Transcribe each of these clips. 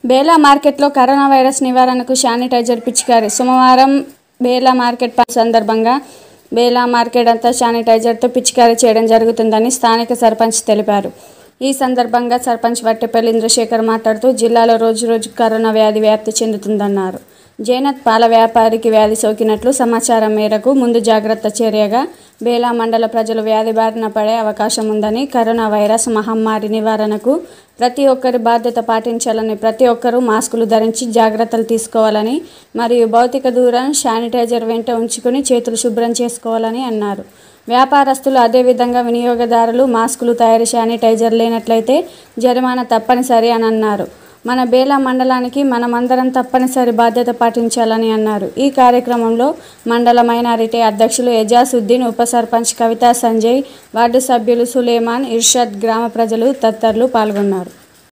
బేలా మార్కెట్లో corona virus నివారణకు sanitiser పిచికారి సోమవారం బేలా మార్కెట్ ప- సందర్భంగా బేలా మార్కెట్ అంతా శానిటైజర్తో పిచికారీ చేయడం జరుగుతుందని స్థానిక సర్పంచ్ తెలిపారు ఈ సందర్భంగా సర్పంచ్ వట్టెపల్లి ఇంద్రశేఖర్ మాట్లాడుతూ జిల్లాలో రోజు రోజు కరోనా వ్యాధి వ్యాప్తి చెందుతుందన్నారు జైనత్ పాల వ్యాపారికి వ్యాధి సోకినట్లు సమాచారం మేరకు ముందు జాగ్రత్త చర్యగా బేలా మండల ప్రజలు వ్యాధి బారిన పడే అవకాశం ఉందని కరోనా వైరస్ మహమ్మారి నివారణకు ప్రతి ఒక్కరి బాధ్యత పాటించాలని ప్రతి ఒక్కరూ మాస్కులు ధరించి జాగ్రత్తలు తీసుకోవాలని మరియు భౌతిక దూరం శానిటైజర్ వెంట ఉంచుకుని చేతులు శుభ్రం చేసుకోవాలని అన్నారు వ్యాపారస్తులు అదేవిధంగా వినియోగదారులు మాస్కులు తయారు శానిటైజర్ లేనట్లయితే జరిమానా తప్పనిసరి అని అన్నారు మన బేలా మండలానికి మనమందరం తప్పనిసరి బాధ్యత పాటించాలని అన్నారు ఈ కార్యక్రమంలో మండల మైనారిటీ అధ్యక్షులు ఎజాసుద్దీన్ ఉప సర్పంచ్ కవితా సంజయ్ వార్డు సభ్యులు సులేమాన్ ఇర్షద్ గ్రామ ప్రజలు తదితరులు పాల్గొన్నారు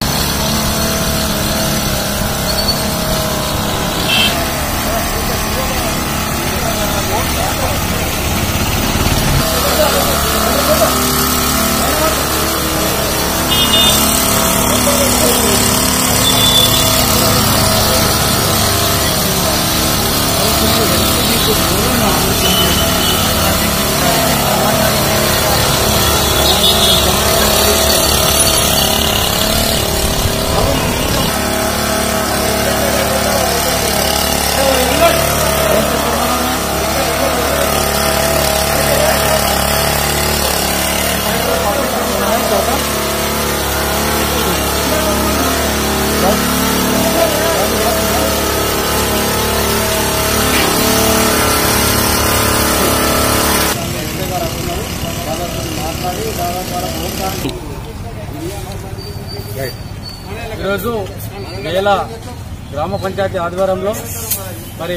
ఈరోజు వేల గ్రామ పంచాయతీ ఆధ్వర్యంలో మరి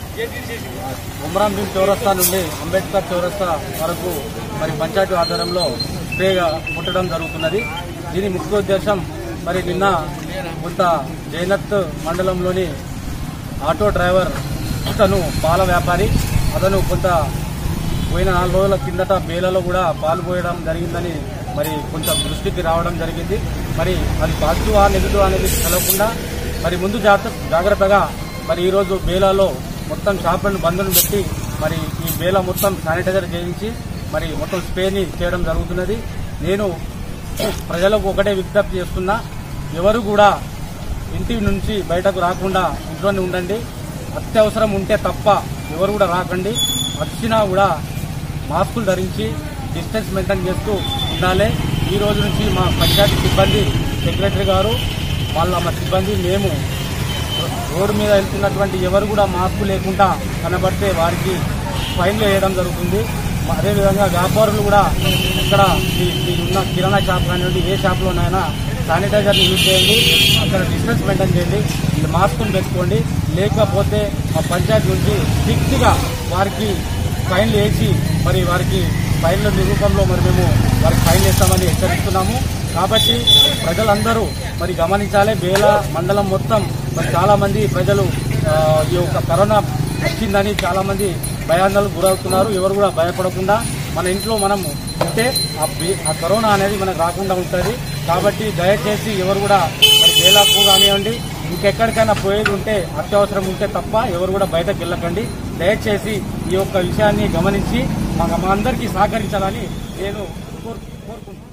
ఉమరాం భీం చౌరస్తా నుండి అంబేద్కర్ చౌరస్తా వరకు మరి పంచాయతీ ఆధ్వర్యంలో స్ప్రేగా ముట్టడం జరుగుతున్నది దీని ముఖ్య ఉద్దేశం మరి నిన్న కొంత జైనత్ మండలంలోని ఆటో డ్రైవర్ అతను పాల వ్యాపారి అతను కొంత పోయిన నాలుగు రోజుల కిందట బేలలో కూడా పాలు పోయడం జరిగిందని మరి కొంచెం దృష్టికి రావడం జరిగింది మరి అది పాజిటివ్ ఆ నెగిటివ్ అనేది తెలవకుండా మరి ముందు జాగ్రత్త జాగ్రత్తగా మరి ఈరోజు బేలాలో మొత్తం షాపులను బంధును పెట్టి మరి ఈ బేల మొత్తం శానిటైజర్ చేయించి మరి మొత్తం స్ప్రేని చేయడం జరుగుతున్నది నేను ప్రజలకు ఒకటే విజ్ఞప్తి చేస్తున్నా ఎవరు కూడా ఇంటి నుంచి బయటకు రాకుండా ఇంట్లోనే ఉండండి అత్యవసరం ఉంటే తప్ప ఎవరు కూడా రాకండి వచ్చినా కూడా మాస్కులు ధరించి డిస్టెన్స్ మెయింటైన్ చేస్తూ ఉండాలి ఈ రోజు నుంచి మా పంచాయతీ సిబ్బంది సెక్రటరీ గారు వాళ్ళ మా సిబ్బంది మేము రోడ్డు మీద వెళ్తున్నటువంటి ఎవరు కూడా మాస్క్ లేకుండా కనబడితే వారికి ఫైన్లు వేయడం జరుగుతుంది అదేవిధంగా వ్యాపారులు కూడా ఇక్కడ ఈ ఈ ఉన్న కిరాణా షాప్ కానివ్వండి ఏ షాప్లోనైనా శానిటైజర్ని యూజ్ చేయండి అక్కడ డిస్టెన్స్ మెయింటైన్ చేయండి మాస్కులు పెట్టుకోండి లేకపోతే మా పంచాయతీ నుంచి స్ట్రిక్ట్గా వారికి ఫైన్లు వేసి మరి వారికి ఫైన్ల నిరూపణలో మరి మేము వారికి ఫైన్ వేస్తామని హెచ్చరిస్తున్నాము కాబట్టి ప్రజలందరూ మరి గమనించాలి బేల మండలం మొత్తం మరి చాలా మంది ప్రజలు ఆ, ఈ యొక్క కరోనా వచ్చిందని చాలా మంది భయాందోళనకు గురవుతున్నారు ఎవరు కూడా భయపడకుండా మన ఇంట్లో మనం ఉంటే ఆ బే- ఆ కరోనా అనేది మనకు రాకుండా ఉంటుంది కాబట్టి దయచేసి ఎవరు కూడా మరి బేలాకు కానివ్వండి ఇంకెక్కడికైనా పోయేది ఉంటే అత్యవసరం ఉంటే తప్ప ఎవరు కూడా బయటకు వెళ్ళకండి దయచేసి ఈ యొక్క విషయాన్ని గమనించి మా మా అందరికీ సహకరించాలని నేను కోరు- కోరుకుంటున్నాను